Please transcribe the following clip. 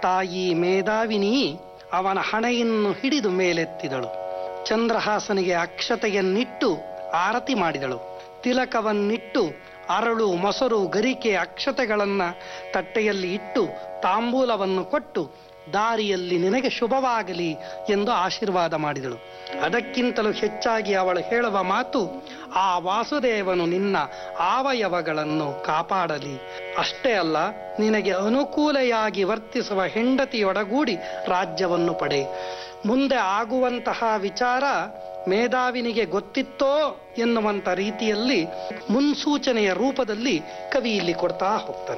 ತಾಯಿ ಮೇಧಾವಿನಿ ಅವನ ಹಣೆಯನ್ನು ಹಿಡಿದು ಮೇಲೆತ್ತಿದಳು ಚಂದ್ರಹಾಸನಿಗೆ ಅಕ್ಷತೆಯನ್ನಿಟ್ಟು ಆರತಿ ಮಾಡಿದಳು ತಿಲಕವನ್ನಿಟ್ಟು ಅರಳು ಮೊಸರು ಗರಿಕೆ ಅಕ್ಷತೆಗಳನ್ನ ತಟ್ಟೆಯಲ್ಲಿ ಇಟ್ಟು ತಾಂಬೂಲವನ್ನು ಕೊಟ್ಟು ದಾರಿಯಲ್ಲಿ ನಿನಗೆ ಶುಭವಾಗಲಿ ಎಂದು ಆಶೀರ್ವಾದ ಮಾಡಿದಳು ಅದಕ್ಕಿಂತಲೂ ಹೆಚ್ಚಾಗಿ ಅವಳು ಹೇಳುವ ಮಾತು ಆ ವಾಸುದೇವನು ನಿನ್ನ ಆವಯವಗಳನ್ನು ಕಾಪಾಡಲಿ ಅಷ್ಟೇ ಅಲ್ಲ ನಿನಗೆ ಅನುಕೂಲೆಯಾಗಿ ವರ್ತಿಸುವ ಹೆಂಡತಿಯೊಡಗೂಡಿ ರಾಜ್ಯವನ್ನು ಪಡೆ ಮುಂದೆ ಆಗುವಂತಹ ವಿಚಾರ ಮೇಧಾವಿನಿಗೆ ಗೊತ್ತಿತ್ತೋ ಎನ್ನುವಂತ ರೀತಿಯಲ್ಲಿ ಮುನ್ಸೂಚನೆಯ ರೂಪದಲ್ಲಿ ಕವಿ ಇಲ್ಲಿ ಕೊಡ್ತಾ ಹೋಗ್ತಾನೆ